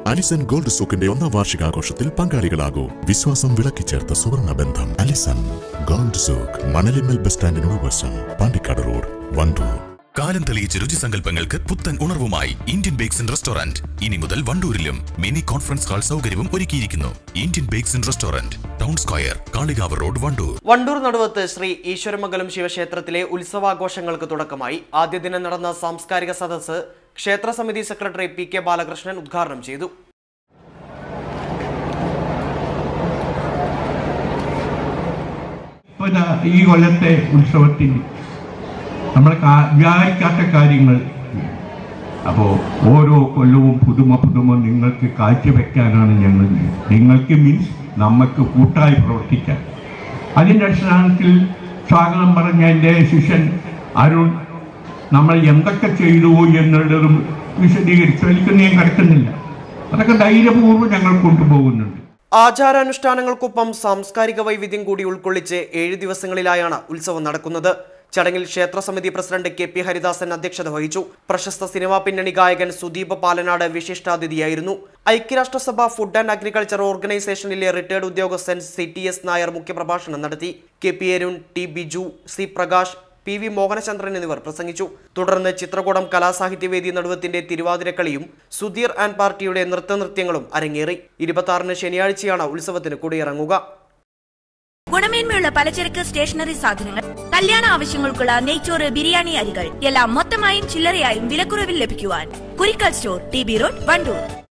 Allison gold സൂക്കിന്റെ ഒന്നാം വാർഷികാഘോഷത്തിൽ പങ്കാളികളാകൂ വിശ്വാസം വിളക്കിച്ചേർത്ത സുവർണ ബന്ധം Alison gold souk Manalimal bus സ്റ്റാൻഡിനോട് വശം പാണ്ടിക്കാട് റോഡ് വണ്ടൂർ കാലം തെളിയിച്ച രുചിസങ്കല്പങ്ങൾക്ക് പുത്തൻ ഉണർവുമായി ഇന്ത്യൻ ബേക്സ് ആൻഡ് റെസ്റ്റോറന്റ് ഇനി മുതൽ വണ്ടൂരിലും മിനി കോൺഫറൻസ് ഹാൾ സൗകര്യവും ഒരുക്കിയിരിക്കുന്നു Indian bakes and restaurant town square Kalikavu road Wandoor Wandoor Naduvath Shri Eshwaramangalam ശിവക്ഷേത്രത്തിലെ ഉത്സവാഘോഷങ്ങൾക്ക് തുടക്കമായി ആദ്യ ദിനം നടന്ന സാംസ്കാരിക സദസ്സ് ക്ഷേത്ര സമിതി സെക്രട്ടറി പി കെ ബാലകൃഷ്ണൻ ഉദ്ഘാടനം ചെയ്തു പിന്നെ ഈ കൊല്ലത്തെ ഉത്സവത്തിൽ നമ്മൾ കാ- വിചാരിക്കാത്ത കാര്യങ്ങൾ അപ്പോൾ ഓരോ കൊല്ലവും പുതുമ പുതുമ നിങ്ങൾക്ക് കാഴ്ചവെക്കാനാണ് ഞങ്ങൾ നിങ്ങൾക്ക് മീൻസ് നമുക്ക് കൂട്ടായി പ്രവർത്തിക്കാൻ അതിൻ്റെ അടിസ്ഥാനത്തിൽ സ്വാഗതം പറഞ്ഞ എൻ്റെ ശിഷ്യൻ അരുൺ നമ്മൾ എന്തൊക്കെ ചെയ്തു എന്നുള്ളതും വിശദീകരിച്ചു അതിലേക്ക് ഞാൻ കിടക്കുന്നില്ല അതൊക്കെ ധൈര്യപൂർവ്വം ഞങ്ങൾ കൊണ്ടുപോകുന്നുണ്ട് ആചാരാനുഷ്ഠാനങ്ങൾക്കൊപ്പം സാംസ്കാരിക വൈവിധ്യം കൂടി ഉൾക്കൊള്ളിച്ച് ഏഴ് ദിവസങ്ങളിലായാണ് ഉത്സവം നടക്കുന്നത് ചടങ്ങിൽ ക്ഷേത്ര സമിതി പ്രസിഡന്റ് കെ പി ഹരിദാസൻ അധ്യക്ഷത വഹിച്ചു പ്രശസ്ത സിനിമാ പിന്നണി ഗായകൻ സുദീപ് പാലനാട് വിശിഷ്ടാതിഥിയായിരുന്നു ഐക്യരാഷ്ട്രസഭ ഫുഡ് ആൻഡ് അഗ്രികൾച്ചർ ഓർഗനൈസേഷനിലെ റിട്ടയർഡ് ഉദ്യോഗസ്ഥൻ സി ടി എസ് നായർ മുഖ്യപ്രഭാഷണം നടത്തി K P Arun T Biju C Prakash P V Mohanachandran എന്നിവർ പ്രസംഗിച്ചു തുടർന്ന് ചിത്രകൂടം കലാസാഹിത്യവേദി നടുവത്തിന്റെ തിരുവാതിരക്കളിയും സുധീർ ആൻഡ് പാർട്ടിയുടെ നൃത്തനൃത്യങ്ങളും അരങ്ങേറി ഇരുപത്തി ശനിയാഴ്ചയാണ് ഉത്സവത്തിന് കൊടിയിറങ്ങുക ഗുണമേന്മയുള്ള പലചരക്ക് സ്റ്റേഷനറി സാധനങ്ങൾ കല്യാണ ആവശ്യങ്ങൾക്കുള്ള നെയ്ച്ചോറ് ബിരിയാണി അരികൾ എല്ലാം മൊത്തമായും ചില്ലറയായും വിലക്കുറവിൽ ലഭിക്കുവാൻ Kurikkal store T B road Wandoor